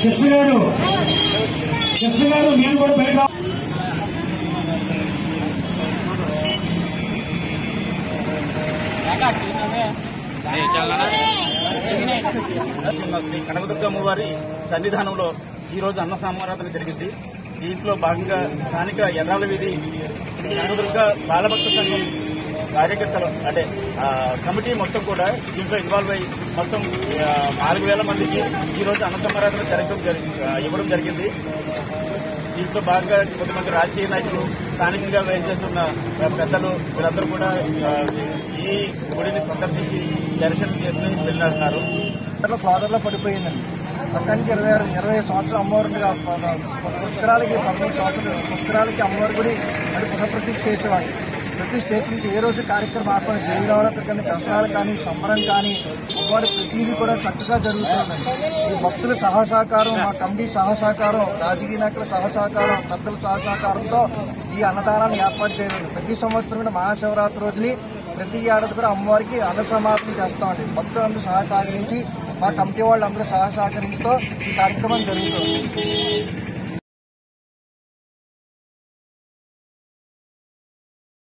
కృష్ణ గారు కృష్ణ గారు మీరు కూడా బయట రా- నరసింహ శ్రీ కనకదుర్గమ్మ వారి సన్నిధానంలో ఈ రోజు అన్న సమారాధన జరిగింది దీంట్లో భాగంగా స్థానిక ఎర్రాల వీధి శ్రీ కనకదుర్గ బాలభక్త సంఘం కార్యకర్తలు అంటే ఆ, కమిటీ మొత్తం కూడా దీంట్లో ఇన్వాల్వ్ అయ్యి మొత్తం ఆ, నాలుగు వేల మందికి ఈ రోజు అన్న సమారాధన జరగడం జరి- ఆ, ఇవ్వడం జరిగింది దీంట్లో భాగంగా కొంతమంది రాజకీయ నాయకులు స్థానికంగా వేయించేస్తున్న పెద్దలు వీరందరూ కూడా ఆ, ఈ గుడిని సందర్శించి దర్శనం చేసుకుని వెళ్ళినారు లో గోదావరిలో పడిపోయిందండి పక్కనికి ఇరవై ఆరు ఇరవై సంవత్సరాలు అమ్మవారు ఉండగా ప- ప- పుష్కరాలకి పదమూడు సంవత్సరాలు పుష్కరాలకి అమ్మవారి గుడి అంటే పునఃప్రతిష్ఠ చేసేవాళ్ళు ప్రతిష్ఠ చేసిన ఏ రోజు కార్యక్రమం ఆపని దేవరావరాత్రి కానీ దసరాలు కానీ సంబరం కానీ అమ్మవారి ప్రతిదీ కూడా చక్కగా జరుగుతుందండి ఈ భక్తుల సహసహకారం మా కమిటీ సహసహకారం రాజకీయ నాయకుల సహసహకారం పెద్దల సహసహకారంతో ఈ అన్నదానాన్ని ఏర్పాటు చేయడం ప్రతి సంవత్సరం కూడా మహాశివరాత్రి రోజుని ప్రతి ఏడాది కూడా అమ్మవారికి అన్న సమాపన చేస్తామండి భక్తులందరూ సహా సహకరించి మా కమిటీ వాళ్ళందరూ సహా సహకరించుతో ఈ కార్యక్రమం జరుగుతుంది